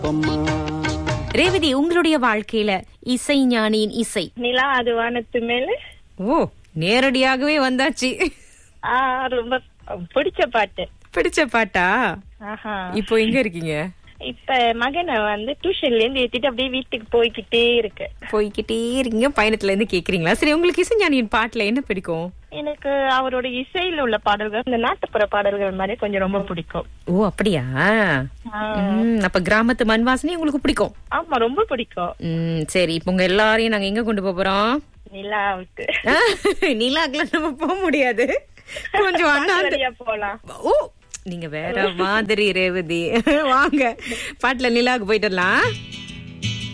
ரேவதி உங்களுடைய வாழ்க்கையில இசை ஞானியின் இசை நிலா அது வானத்து மேல ஓ நேரடியாகவே வந்தாச்சு ஆ ரொம்ப பிடிச்ச பாட்டு பிடிச்ச பாட்டா ஆஹா இப்போ எங்க இருக்கீங்க இப்ப மகனை வந்து டியூஷன்ல இருந்து ஏத்திட்டு அப்படியே வீட்டுக்கு போய்கிட்டே இருக்கு போய்கிட்டே இருக்கீங்க பயணத்துல இருந்து கேக்குறீங்களா சரி உங்களுக்கு இசை ஞானியின் பாட்டுல என்ன பிடிக்கும் எனக்கு அவரோட இசையில உள்ள பாடல்கள் இந்த நாட்டுப்புற பாடல்கள் மாதிரி கொஞ்சம் ரொம்ப பிடிக்கும் ஓ அப்படியா ஆ, ம், அப்ப கிராமத்து மண் வாசனை உங்களுக்கு பிடிக்கும் ஆமா ரொம்ப பிடிக்கும் ம் சரி இப்ப உங்க எல்லாரையும் நாங்க எங்க கொண்டு போப் போறோம் நிலாவுக்கு நிலாக்குலாம் நம்ம போக முடியாது கொஞ்சம் அண்ணாந்து வழியா போலாம் ஓ நீங்க வேற மாதிரி ரேவதி வாங்க பாட்டுல நிலாவுக்கு போயிட்டு வரலாம்